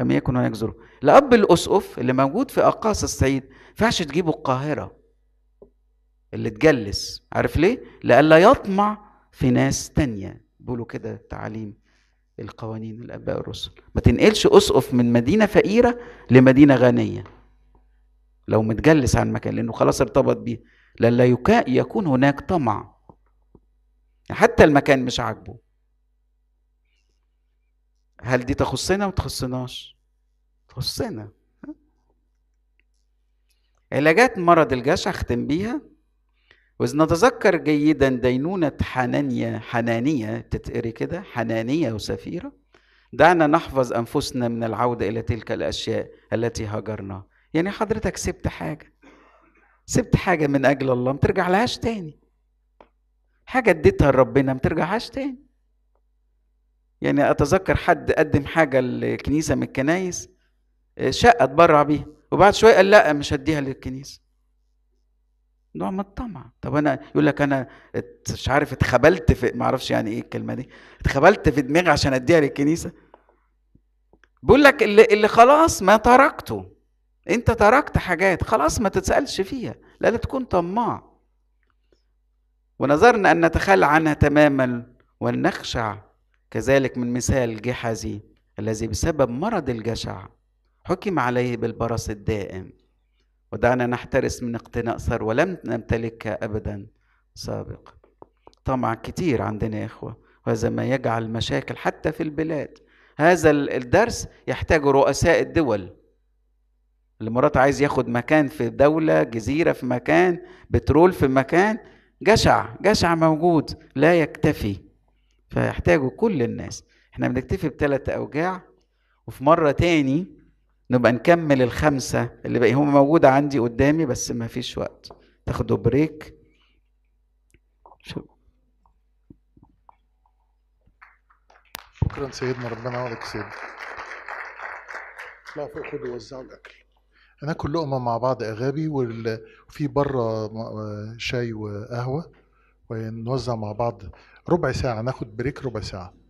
لم يكن هناك ظروف الاب الاسقف اللي موجود في اقاصي الصعيد ما ينفعش تجيبه القاهره اللي تجلس عارف ليه لئلا يطمع في ناس تانية بيقولوا كده تعاليم القوانين الاباء الرسل ما تنقلش اسقف من مدينه فقيره لمدينه غنيه لو متجلس عن مكان لانه خلاص ارتبط بيه لئلا يكا- يكون هناك طمع حتى المكان مش عاجبه هل دي تخصنا ما تخصناش تخصنا علاجات مرض الجشع اختم بيها وإذ نتذكر جيدا دينونة حنانية حنانية تتقري كده حنانية وسفيرة دعنا نحفظ أنفسنا من العودة إلى تلك الأشياء التي هجرنا يعني حضرتك سبت حاجة سبت حاجة من أجل الله ما ترجع لهاش تاني حاجة اديتها لربنا ما ترجعهاش تاني يعني أتذكر حد قدم حاجة للكنيسة من الكنايس شقة اتبرع بيها وبعد شوية قال لا مش هديها للكنيسة نوع من الطمع طب انا يقول لك انا ات- مش عارف اتخبلت في ما اعرفش يعني ايه الكلمه دي اتخبلت في دماغي عشان اديها للكنيسه بيقول لك اللي, اللي خلاص ما تركته انت تركت حاجات خلاص ما تتسالش فيها لا لا تكون طماع ونظرنا ان نتخلى عنها تماما ولنخشع كذلك من مثال جحزي الذي بسبب مرض الجشع حكم عليه بالبرص الدائم ودعنا نحترس من اقتناء ثروة ولم نمتلكها أبدا سابق طمع كتير عندنا يا إخوة وهذا ما يجعل مشاكل حتى في البلاد هذا ال- الدرس يحتاج رؤساء الدول اللي مرات عايز ياخد مكان في دولة جزيرة في مكان بترول في مكان جشع جشع موجود لا يكتفي فيحتاجه كل الناس احنا بنكتفي بثلاث أوجاع وفي مرة تاني نبقى نكمل الخمسة اللي بقى هم موجودة عندي قدامي بس ما فيش وقت تاخدوا بريك شو شكرا سيدنا ربنا يعوضك سيدنا لا فوق خدوا وزعوا الاكل هناكل لقمه مع بعض اغابي وال- وفي بره م- شاي وقهوه ونوزع مع بعض ربع ساعه ناخد بريك ربع ساعه